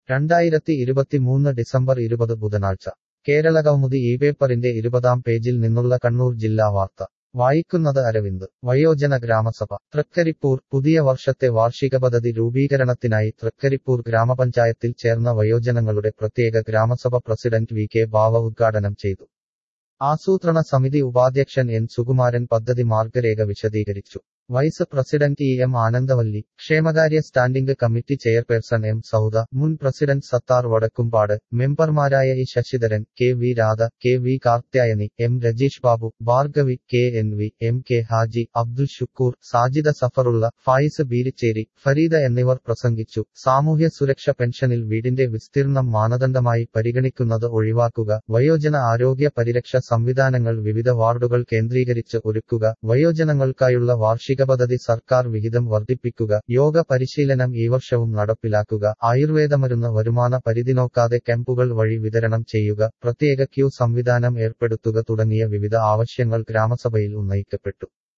രണ്ടായിരത്തി ഇരുപത്തിമൂന്ന് ഡിസംബർ ഇരുപത് ബുധനാഴ്ച കേരളകൗമുദി ഈ പേപ്പറിന്റെ ഇരുപതാം പേജിൽ നിന്നുള്ള കണ്ണൂർ ജില്ലാ വാർത്ത വായിക്കുന്നത് അരവിന്ദ് വയോജന ഗ്രാമസഭ തൃക്കരിപ്പൂർ പുതിയ വർഷത്തെ വാർഷിക പദ്ധതി രൂപീകരണത്തിനായി തൃക്കരിപ്പൂർ ഗ്രാമപഞ്ചായത്തിൽ ചേർന്ന വയോജനങ്ങളുടെ പ്രത്യേക ഗ്രാമസഭ പ്രസിഡന്റ് വി കെ ബാവ ഉദ്ഘാടനം ചെയ്തു ആസൂത്രണ സമിതി ഉപാധ്യക്ഷൻ എൻ സുകുമാരൻ പദ്ധതി മാർഗരേഖ വിശദീകരിച്ചു vice president E M Anandavalli ക്ഷേമകാര്യ standing committee chairperson M Sauda മുൻ പ്രസിഡന്റ് സത്താർ വടക്കുംപാട് മെമ്പർമാരായ E Sasidharan K V Radha K V Karthyayani M Rajeesh Babu Bhargavi K N V M K Haji Abdul Shukoor Sajida Safarulla Fayiz Beericheri Fareeda എന്നിവർ പ്രസംഗിച്ചു സാമൂഹ്യ സുരക്ഷ പെൻഷനിൽ വീടിന്റെ വിസ്തീർണം മാനദണ്ഡമായി പരിഗണിക്കുന്നത് ഒഴിവാക്കുക വയോജന ആരോഗ്യ പരിരക്ഷ സംവിധാനങ്ങൾ വിവിധ വാർഡുകൾ കേന്ദ്രീകരിച്ച് ഒരുക്കുക വയോജനങ്ങൾക്കായുള്ള വാർഷിക പദ്ധതി സർക്കാർ വിഹിതം വർദ്ധിപ്പിക്കുക യോഗ പരിശീലനം ഈ വർഷവും നടപ്പിലാക്കുക ആയുർവേദമരുന്ന് വരുമാന പരിധി നോക്കാതെ ക്യാമ്പുകൾ വഴി വിതരണം ചെയ്യുക പ്രത്യേക ക്യൂ സംവിധാനം ഏർപ്പെടുത്തുക തുടങ്ങിയ വിവിധ ആവശ്യങ്ങൾ ഗ്രാമസഭയിൽ ഉന്നയിക്കപ്പെട്ടു